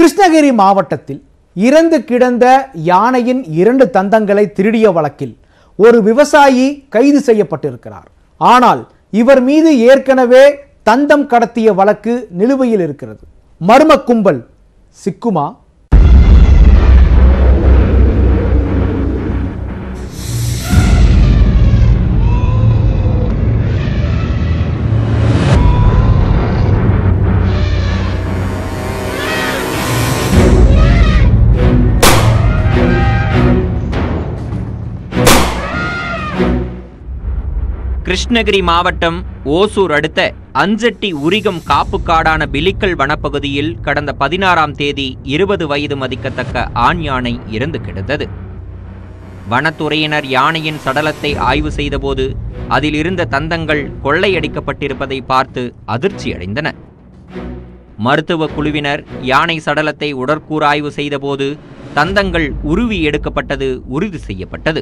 கிருஷ்ணகிரி மாவட்டத்தில் இறந்து கிடந்த யானையின் இரண்டு தந்தங்களை திருடிய வழக்கில் ஒரு விவசாயி கைது செய்யப்பட்டிருக்கிறார் ஆனால் இவர் மீது ஏற்கனவே தந்தம் கடத்திய வழக்கு நிலுவையில் இருக்கிறது மர்ம கும்பல் சிக்குமா கிருஷ்ணகிரி மாவட்டம் ஓசூர் அடுத்த அஞ்சட்டி உரிகம் காப்புக்காடான பிலிக்கல் வனப்பகுதியில் கடந்த பதினாறாம் தேதி இருபது வயது மதிக்கத்தக்க ஆண் யானை இறந்து கிடந்தது வனத்துறையினர் யானையின் சடலத்தை ஆய்வு செய்தபோது அதில் இருந்த தந்தங்கள் கொள்ளையடிக்கப்பட்டிருப்பதை பார்த்து அதிர்ச்சியடைந்தனர் மருத்துவ குழுவினர் யானை சடலத்தை உடற்கூறாய்வு செய்தபோது தந்தங்கள் உருவி எடுக்கப்பட்டது உறுதி செய்யப்பட்டது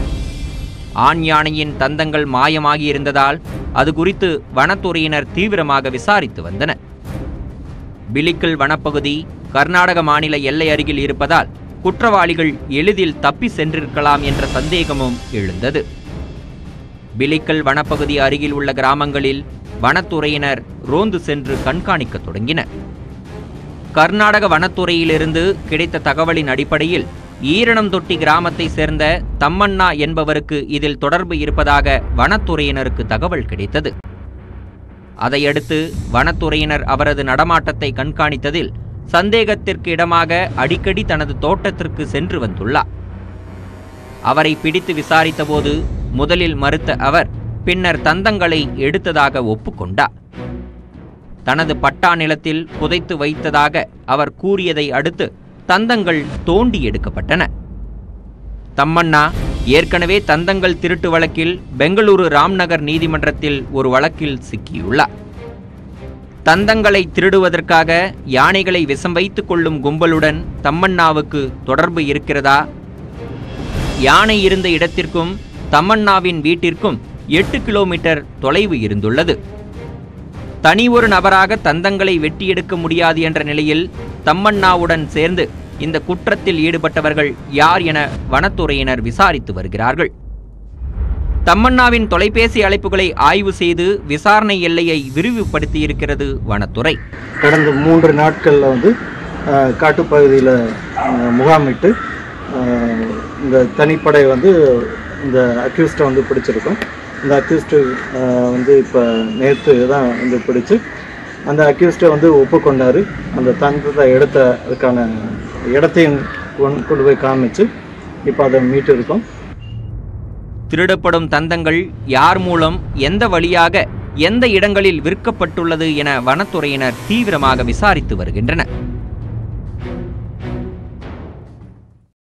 ஆண் யானையின் தந்தங்கள் மாயமாகி இருந்ததால் அது குறித்து வனத்துறையினர் தீவிரமாக விசாரித்து வந்தனர் பிலிக்கல் வனப்பகுதி கர்நாடக மாநில எல்லை அருகில் இருப்பதால் குற்றவாளிகள் எளிதில் தப்பி சென்றிருக்கலாம் என்ற சந்தேகமும் எழுந்தது பிலிக்கல் வனப்பகுதி அருகில் உள்ள கிராமங்களில் வனத்துறையினர் ரோந்து சென்று கண்காணிக்கத் தொடங்கினர் கர்நாடக வனத்துறையிலிருந்து கிடைத்த தகவலின் அடிப்படையில் ஈரணம் தொட்டி கிராமத்தை சேர்ந்த தம்மண்ணா என்பவருக்கு இதில் தொடர்பு இருப்பதாக வனத்துறையினருக்கு தகவல் கிடைத்தது அதையடுத்து வனத்துறையினர் அவரது நடமாட்டத்தை கண்காணித்ததில் சந்தேகத்திற்கு இடமாக அடிக்கடி தனது தோட்டத்திற்கு சென்று வந்துள்ளார் அவரை பிடித்து விசாரித்தபோது முதலில் மறுத்த அவர் பின்னர் தந்தங்களை எடுத்ததாக ஒப்புக்கொண்டார் தனது பட்டா நிலத்தில் புதைத்து வைத்ததாக அவர் கூறியதை அடுத்து தந்தங்கள் தோண்டி எடுக்கப்பட்டன தம்மண்ணா ஏற்கனவே தந்தங்கள் திருட்டு வழக்கில் பெங்களூரு ராம்நகர் நீதிமன்றத்தில் ஒரு வழக்கில் சிக்கியுள்ளார் தந்தங்களை திருடுவதற்காக யானைகளை விஷம் வைத்துக் கொள்ளும் கும்பலுடன் தம்மண்ணாவுக்கு தொடர்பு இருக்கிறதா யானை இருந்த இடத்திற்கும் தம்மண்ணாவின் வீட்டிற்கும் எட்டு கிலோமீட்டர் தொலைவு இருந்துள்ளது தனி ஒரு நபராக தந்தங்களை வெட்டி எடுக்க முடியாது என்ற நிலையில் தம்மண்ணாவுடன் சேர்ந்து இந்த குற்றத்தில் ஈடுபட்டவர்கள் யார் என வனத்துறையினர் விசாரித்து வருகிறார்கள் தம்மண்ணாவின் தொலைபேசி அழைப்புகளை ஆய்வு செய்து விசாரணை எல்லையை விரிவுபடுத்தியிருக்கிறது வனத்துறை கடந்த மூன்று நாட்களில் வந்து அஹ், காட்டுப்பகுதியில் அஹ், முகாமிட்டு அஹ், இந்த தனிப்படை வந்து இந்த அக்யூஸ்டை வந்து பிடிச்சிருக்கோம் இந்த அக்யூஸ்டு வந்து இப்போ நேற்று தான் வந்து பிடிச்சு அந்த அக்யூஸ்டை வந்து ஒப்புக்கொண்டார் அந்த தந்தத்தை எடுத்த அதுக்கான இடத்தையும் கொண்டு கொண்டு போய் காமிச்சு இப்போ அதை மீட்டு இருக்கோம் திருடப்படும் தந்தங்கள் யார் மூலம் எந்த வழியாக எந்த இடங்களில் விற்கப்பட்டுள்ளது என வனத்துறையினர் தீவிரமாக விசாரித்து வருகின்றனர்